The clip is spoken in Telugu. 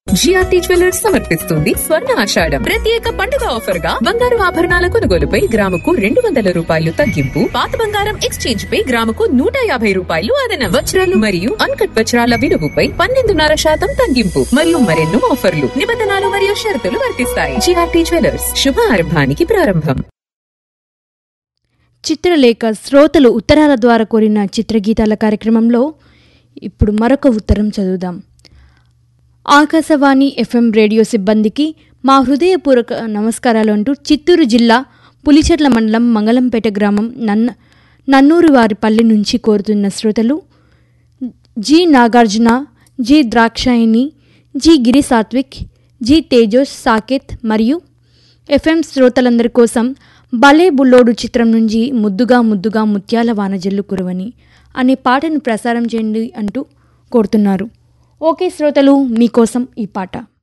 జిఆర్టీ జ్యువెలర్స్ సమర్పిస్తుంది స్వర్ణ ఆషాఢం ప్రత్యేక పండుగ ఆఫర్ గా బంగారు ఆభరణాల కొనుగోలుపై గ్రాముకు రెండు వందల రూపాయలు తగ్గింపు పాత బంగారం ఎక్స్చేంజ్ పై గ్రాముకు నూట యాభై రూపాయలు అదనం వజ్రాలు మరియు అన్కట్ వజ్రాల విలువపై పన్నెండున్నర శాతం తగ్గింపు మరియు మరెన్నో ఆఫర్లు నిబంధనలు మరియు షరతులు వర్తిస్తాయి జిఆర్టీ జ్యువెలర్స్ శుభ ఆరంభానికి ప్రారంభం చిత్రలేఖ శ్రోతలు ఉత్తరాల ద్వారా కోరిన చిత్రగీతాల కార్యక్రమంలో ఇప్పుడు మరొక ఉత్తరం చదువుదాం ఆకాశవాణి ఎఫ్ఎం రేడియో సిబ్బందికి మా హృదయపూర్వక నమస్కారాలు అంటూ చిత్తూరు జిల్లా పులిచెట్ల మండలం మంగళంపేట గ్రామం నన్న నన్నూరు వారిపల్లి నుంచి కోరుతున్న శ్రోతలు G Nagarjuna G Dakshayani G Giri Satvik G తేజోస్ సాకేత్ మరియు ఎఫ్ఎం శ్రోతలందరి కోసం భలే బుల్లోడు చిత్రం నుంచి ముద్దుగా ముద్దుగా ముత్యాల వానజల్లు కురవని అనే పాటను ప్రసారం చేయండి అంటూ కోరుతున్నారు ఓకే శ్రోతలు మీకోసం ఈ పాట